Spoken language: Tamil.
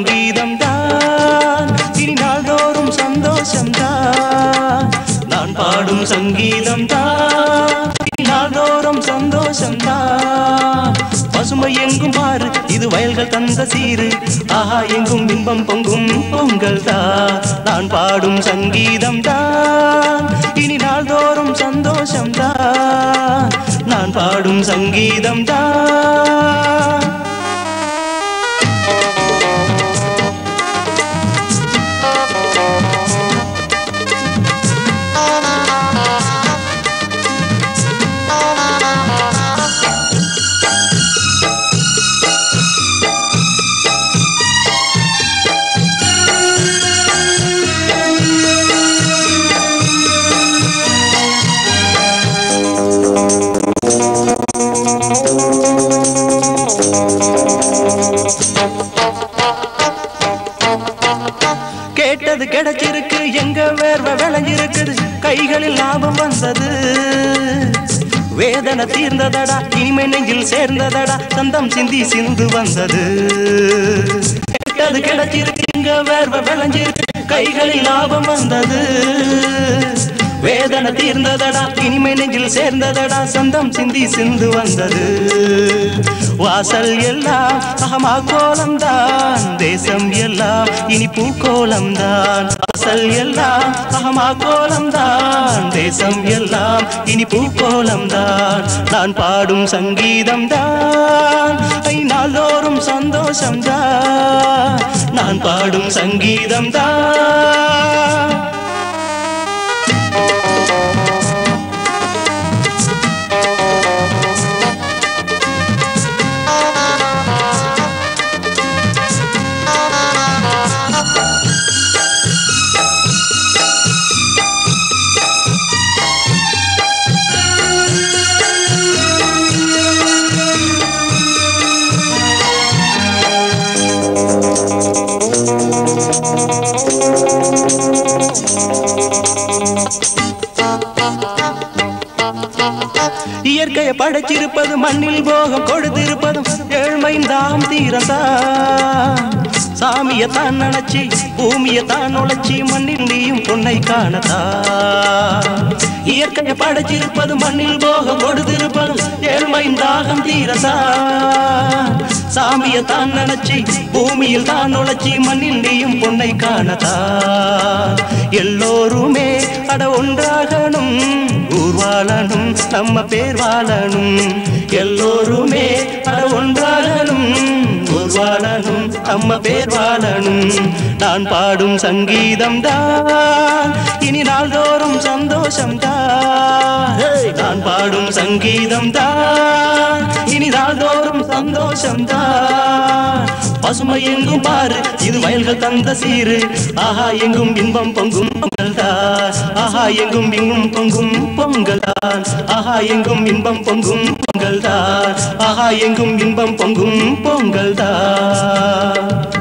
சங்கீதம் தான் இனி நாள்தோறும் சந்தோஷம் தான் நான் பாடும் சங்கீதம் தான் இனி நாள்தோறும் சந்தோஷம் தான் பசுமை எங்கும் பாரு இது வயல்கள் தந்த சீரு ஆஹா எங்கும் இன்பம் பொங்கும் பொங்கல் தான் நான் பாடும் சங்கீதம் தான் இனி நாள்தோறும் சந்தோஷம் தான் நான் பாடும் சங்கீதம் தான் கேட்டது கிடைச்சிருக்கு எங்க வேர்வை விளைஞ்சிருக்குது கைகளில் லாபம் வந்தது வேதனை தீர்ந்ததடா இனிமை நெஞ்சில் சேர்ந்ததடா சந்தம் சிந்தி சிந்து வந்தது கேட்டது கிடைச்சிருக்கு எங்க வேர்வை விளைஞ்சிருக்கு கைகளில் லாபம் வந்தது வேதனை தீர்ந்ததடா இனிமை நெஞ்சில் சேர்ந்ததடா சந்தம் சிந்தி சிந்து வந்தது வாசல் எல்லாம் அகமா கோலம்தான் தேசம் எல்லாம் இனி பூக்கோலம்தான் வாசல் எல்லாம் அகமா கோலம்தான் தேசம் எல்லாம் இனி பூக்கோலம்தான் நான் பாடும் சங்கீதம் தான் நாள்தோறும் சந்தோஷம் தான் நான் பாடும் சங்கீதம் தான் இயற்கையை படைச்சிருப்பது மண்ணில் போகம் கொடுத்திருப்பதும் ஏழ்மையின் தாம் தீரந்தா சாமிய தான் நினைச்சி பூமிய தான் உழைச்சி மண்ணில் நீயும் பொன்னை காணதா இயற்கையை படைச்சிருப்பது மண்ணில் போகம் கொடுத்திருப்பதும் ஏழ்மையின் தாகம் தீரதா சாமிய தான் நினைச்சி பூமியில் தான் உழைச்சி மண்ணில் நீயும் பொன்னை காணதா எல்லோருமே அட ஒன்றாகணும் ஊர் வாழணும் நம்ம பேர் வாழணும் எல்லோருமே அட ஒன்றாகணும் ஊர் வாழணும் நம்ம பேர் வாழணும் நான் பாடும் சங்கீதம் தான் இனி நாள்தோறும் சந்தோஷம் தான் நான் பாடும் சங்கீதம் தான் இனி நாள்தோறும் சந்தோஷம் தான் பசுமை எங்கும் பாரு இது வயல்கள் தந்த சீரு ஆஹா எங்கும் இன்பம் பொங்கும் பொங்கல் தான் ஆஹா எங்கும் இங்கும் பொங்கும் பொங்கல் தான் ஆஹா எங்கும் இன்பம் பொங்கும் பொங்கல் தான் ஆஹா எங்கும் இன்பம் பொங்கும் பொங்கல் தான்